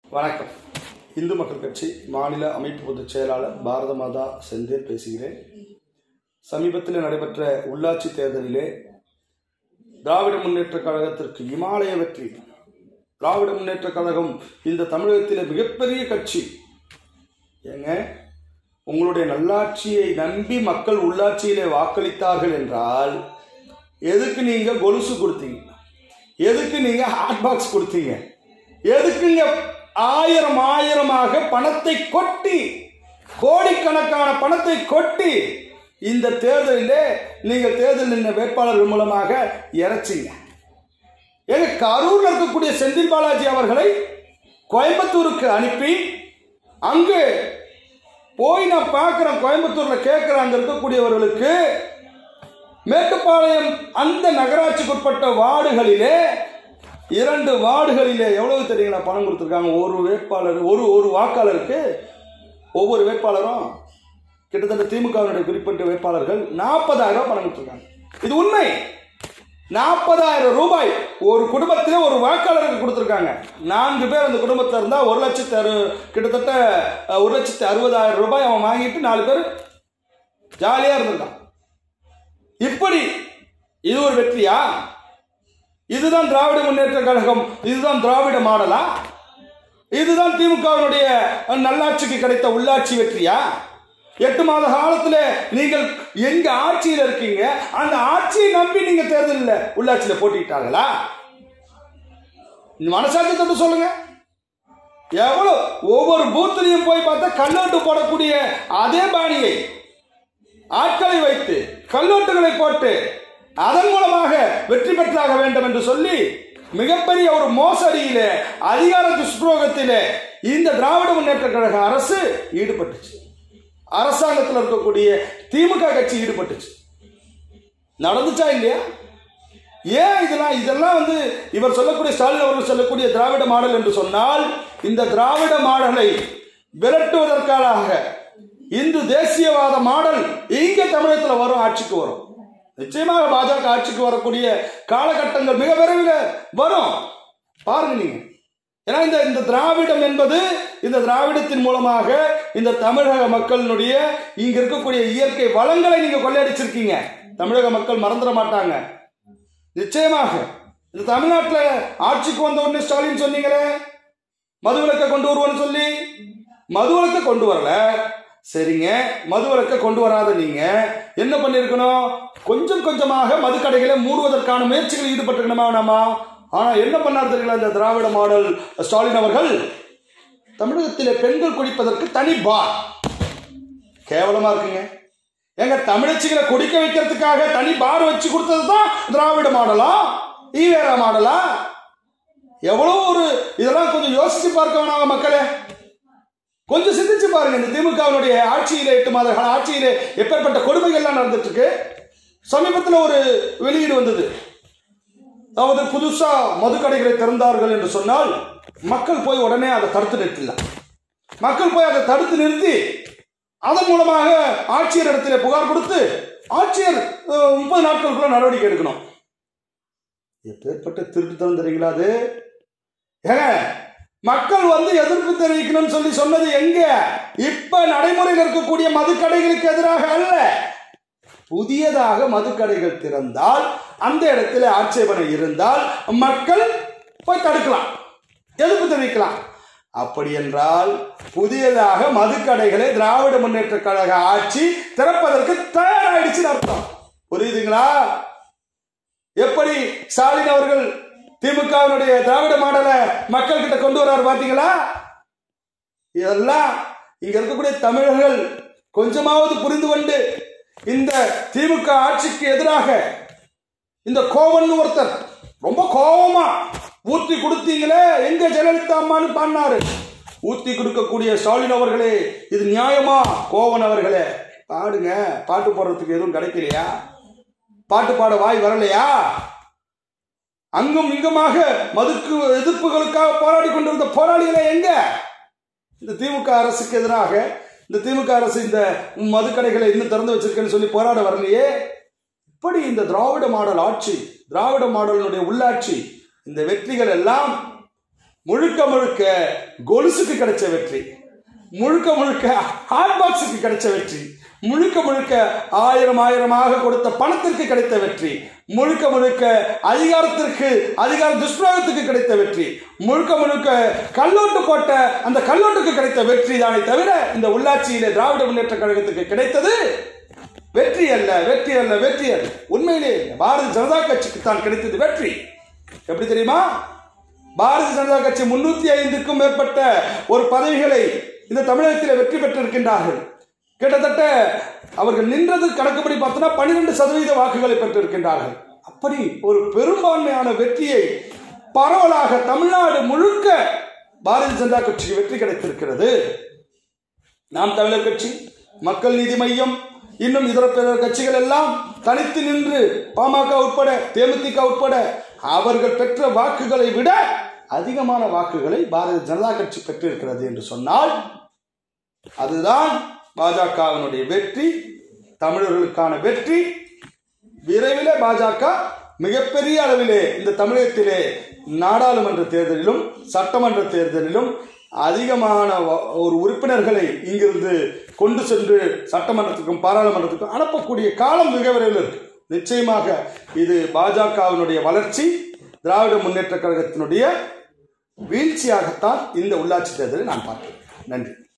வணக்கம் இந்து மக்கள் கட்சி மாநில அமைப்பு பொதுச் செயலாளர் பாரத மாதா செந்தில் பேசுகிறேன் சமீபத்தில் நடைபெற்ற உள்ளாட்சி தேர்தலிலே திராவிட முன்னேற்றக் கழகத்திற்கு இமாலய வெற்றி திராவிட முன்னேற்றக் கழகம் இந்த தமிழகத்திலே மிகப்பெரிய கட்சி ஏங்க உங்களுடைய நல்லாட்சியை நம்பி மக்கள் உள்ளாட்சியிலே வாக்களித்தார்கள் என்றால் எதுக்கு நீங்க கொலுசு கொடுத்தீங்க எதுக்கு நீங்க ஹாட் பாக்ஸ் கொடுத்தீங்க எதுக்குங்க ஆயிரம் ஆயிரமாக பணத்தை கொட்டி கோடிக்கணக்கான பணத்தை கொட்டி இந்த தேர்தலிலே நீங்கள் தேர்தல் நின்ற வேட்பாளர்கள் மூலமாக இறைச்சிங்க எங்க கரூர்ல இருக்கக்கூடிய செந்தில் பாலாஜி அவர்களை கோயம்புத்தூருக்கு அனுப்பி அங்கு போய் நான் பார்க்குறேன் கோயம்புத்தூர்ல கேட்குறேன் அங்க இருக்கக்கூடியவர்களுக்கு மேட்டுப்பாளையம் அந்த நகராட்சிக்குட்பட்ட வார்டுகளிலே இரண்டு வார்டுகளிலே எவ்வளவு தெரியுங்களா பணம் கொடுத்துருக்காங்க ஒரு வேட்பாளர் ஒரு ஒரு வாக்காளருக்கு ஒவ்வொரு வேட்பாளரும் கிட்டத்தட்ட திமுகவினுடைய குறிப்பிட்ட வேட்பாளர்கள் நாற்பதாயிரம் ரூபாய் பணம் கொடுத்துருக்காங்க இது உண்மை நாற்பதாயிரம் ரூபாய் ஒரு குடும்பத்தில் ஒரு வாக்காளருக்கு கொடுத்துருக்காங்க நான்கு பேர் அந்த குடும்பத்தில் இருந்தால் ஒரு லட்சத்து அறு கிட்டத்தட்ட அஹ், ஒரு லட்சத்து அறுபதாயிரம் ரூபாய் அவன் வாங்கிட்டு நாலு பேர் ஜாலியாக இருந்திருக்கான் இப்படி இது ஒரு வெற்றியா இதுதான் திராவிட முன்னேற்ற கழகம் இதுதான் திராவிட மாடலா இதுதான் திமுகவினுடைய நல்லாட்சிக்கு கிடைத்த உள்ளாட்சி வெற்றியா எட்டு மாத காலத்துல நீங்கள் எங்க ஆட்சியில் இருக்கீங்க அந்த ஆட்சியை நம்பி நீங்க தேர்தலில் உள்ளாட்சியில போட்டிட்டாங்களா மனசாட்சி தொட்டு சொல்லுங்க எவ்வளவு ஒவ்வொரு பூத்திலையும் போய் பார்த்தா கல்லோட்டு போடக்கூடிய அதே பாணியை ஆட்களை வைத்து கல்லோட்டுகளை போட்டு அதன் மூலமாக வெற்றி பெற்றாக வேண்டும் என்று சொல்லி மிகப்பெரிய ஒரு மோசடியிலே அதிகார துஷ்பிரயோகத்திலே இந்த திராவிட முன்னேற்ற கழக அரசு ஈடுபட்டுச்சு அரசாங்கத்தில் இருக்கக்கூடிய திமுக கட்சி ஈடுபட்டுச்சு நடந்துச்சா இல்லையா ஏன் இதெல்லாம் இதெல்லாம் வந்து இவர் சொல்லக்கூடிய ஸ்டாலின் அவர்கள் சொல்லக்கூடிய திராவிட மாடல் என்று சொன்னால் இந்த திராவிட மாடலை விரட்டுவதற்காக இந்து தேசியவாத மாடல் இங்க தமிழகத்தில் வரும் ஆட்சிக்கு வரும் நிச்சயமாக பாஜக ஆட்சிக்கு வரக்கூடிய காலகட்டங்கள் மிக விரைவில் வரும் பாருங்க நீங்க ஏன்னா இந்த இந்த திராவிடம் என்பது இந்த திராவிடத்தின் மூலமாக இந்த தமிழக மக்களினுடைய இங்க இருக்கக்கூடிய இயற்கை வளங்களை நீங்க கொள்ளையடிச்சிருக்கீங்க தமிழக மக்கள் மறந்துட மாட்டாங்க நிச்சயமாக இந்த தமிழ்நாட்டில் ஆட்சிக்கு வந்த உடனே ஸ்டாலின் சொன்னீங்களே மதுவிலக்கை கொண்டு வருவோன்னு சொல்லி மதுவிலக்கை கொண்டு வரல சரிங்க மதுவிலக்கை கொண்டு வராத நீங்க என்ன பண்ணிருக்கணும் கொஞ்சம் கொஞ்சமாக மதுக்கடைகளை மூடுவதற்கான முயற்சிகளில் ஈடுபட்டிருக்கணுமா வேணாமா ஆனா என்ன பண்ணார் தெரியல இந்த திராவிட மாடல் ஸ்டாலின் அவர்கள் தமிழகத்திலே பெண்கள் குடிப்பதற்கு தனி பார் கேவலமா இருக்குங்க எங்க தமிழச்சிகளை குடிக்க வைக்கிறதுக்காக தனி பார் வச்சு கொடுத்தது தான் திராவிட மாடலா ஈவேரா மாடலா எவ்வளவு ஒரு இதெல்லாம் கொஞ்சம் யோசிச்சு பார்க்க வேணாமா மக்களே கொஞ்சம் சிந்திச்சு பாருங்க இந்த திமுகவினுடைய ஆட்சியிலே எட்டு மாத கால ஆட்சியிலே எப்பேற்பட்ட கொடுமைகள்லாம் நடந்துட்டு இருக்கு சமீபத்தில் ஒரு வெளியீடு வந்தது அதாவது புதுசா மதுக்கடைகளை திறந்தார்கள் என்று சொன்னால் மக்கள் போய் உடனே அதை தடுத்து நிறுத்திடலாம் மக்கள் போய் அதை தடுத்து நிறுத்தி அதன் மூலமாக ஆட்சியர் இடத்துல புகார் கொடுத்து ஆட்சியர் அஹ், முப்பது நாட்களுக்குள்ள நடவடிக்கை எடுக்கணும் எப்பேற்பட்ட திருட்டுத்தனம் தெரியுங்களா அது ஏங்க மக்கள் வந்து எதிர்ப்பு தெரிவிக்கணும்னு சொல்லி சொன்னது எங்க இப்ப நடைமுறையில் இருக்கக்கூடிய மதுக்கடைகளுக்கு எதிராக அல்ல புதியதாக மதுக்கடைகள் திறந்தால் அந்த இடத்துல ஆட்சேபனை இருந்தால் மக்கள் போய் தடுக்கலாம் எதிர்ப்பு தெரிவிக்கலாம் அப்படி என்றால் புதியதாக மதுக்கடைகளை திராவிட முன்னேற்ற கழக ஆட்சி திறப்பதற்கு தயாராயிடுச்சுன்னு அர்த்தம் புரியுதுங்களா எப்படி ஸ்டாலின் அவர்கள் திமுகவினுடைய திராவிட மாடலை மக்கள் கிட்ட கொண்டு வராரு பாத்தீங்களா இதெல்லாம் இங்க இருக்கக்கூடிய தமிழர்கள் கொஞ்சமாவது புரிந்து கொண்டு இந்த திமுக ஆட்சிக்கு எதிராக இந்த கோவன் ஒருத்தர் ரொம்ப கோவமா ஊத்தி கொடுத்தீங்களே எங்க ஜெயலலிதா அம்மான்னு பாடினாரு ஊத்தி கொடுக்கக்கூடிய ஸ்டாலின் அவர்களே இது நியாயமா கோவன் அவர்களே பாடுங்க பாட்டு போடுறதுக்கு எதுவும் கிடைக்கலையா பாட்டு பாட வாய் வரலையா அங்கும் இங்குமாக மதுக்கு எதிர்ப்புகளுக்காக போராடி கொண்டிருந்த போராளிகளே எங்க இந்த திமுக அரசுக்கு எதிராக இந்த திமுக அரசு இந்த மதுக்கடைகளை இன்னும் திறந்து வச்சிருக்கேன்னு சொல்லி போராட வரலையே இப்படி இந்த திராவிட மாடல் ஆட்சி திராவிட மாடலினுடைய உள்ளாட்சி இந்த வெற்றிகள் எல்லாம் முழுக்க முழுக்க கொலுசுக்கு கிடைச்ச வெற்றி முழுக்க முழுக்க ஹாட் பாக்ஸுக்கு கிடைச்ச வெற்றி முழுக்க முழுக்க ஆயிரம் ஆயிரமாக கொடுத்த பணத்திற்கு கிடைத்த வெற்றி முழுக்க முழுக்க அதிகாரத்திற்கு அதிகார துஷ்பிரயோகத்துக்கு கிடைத்த வெற்றி முழுக்க முழுக்க கல்லோட்டு போட்ட அந்த கல்லோட்டுக்கு கிடைத்த வெற்றி தானே தவிர இந்த உள்ளாட்சியிலே திராவிட முன்னேற்ற கழகத்துக்கு கிடைத்தது வெற்றி அல்ல வெற்றி அல்ல வெற்றி அல்ல உண்மையிலே பாரதிய ஜனதா கட்சிக்கு தான் கிடைத்தது வெற்றி எப்படி தெரியுமா பாரதிய ஜனதா கட்சி முன்னூத்தி ஐந்துக்கும் மேற்பட்ட ஒரு பதவிகளை இந்த தமிழகத்தில் வெற்றி பெற்றிருக்கின்றார்கள் கிட்டத்தட்ட அவர்கள் நின்றது கணக்குப்படி பார்த்தோன்னா பன்னிரெண்டு சதவீத வாக்குகளை பெற்றிருக்கின்றார்கள் அப்படி ஒரு பெரும்பான்மையான வெற்றியை பரவலாக தமிழ்நாடு முழுக்க பாரதிய ஜனதா கட்சிக்கு வெற்றி கிடைத்திருக்கிறது நாம் தமிழர் கட்சி மக்கள் நீதி மையம் இன்னும் இதர பிற கட்சிகள் எல்லாம் தனித்து நின்று பாமக உட்பட தேமுதிக உட்பட அவர்கள் பெற்ற வாக்குகளை விட அதிகமான வாக்குகளை பாரதிய ஜனதா கட்சி பெற்றிருக்கிறது என்று சொன்னால் அதுதான் பாஜகவினுடைய வெற்றி தமிழர்களுக்கான வெற்றி விரைவிலே பாஜக மிகப்பெரிய அளவிலே இந்த தமிழகத்திலே நாடாளுமன்ற தேர்தலிலும் சட்டமன்ற தேர்தலிலும் அதிகமான வ- ஒரு உறுப்பினர்களை இங்கிருந்து கொண்டு சென்று சட்டமன்றத்துக்கும் பாராளுமன்றத்துக்கும் அனுப்பக்கூடிய காலம் மிக விரைவில் இருக்கு நிச்சயமாக இது பாஜகவினுடைய வளர்ச்சி திராவிட முன்னேற்ற கழகத்தினுடைய வீழ்ச்சியாகத்தான் இந்த உள்ளாட்சி தேர்தலை நான் பார்க்கிறேன் நன்றி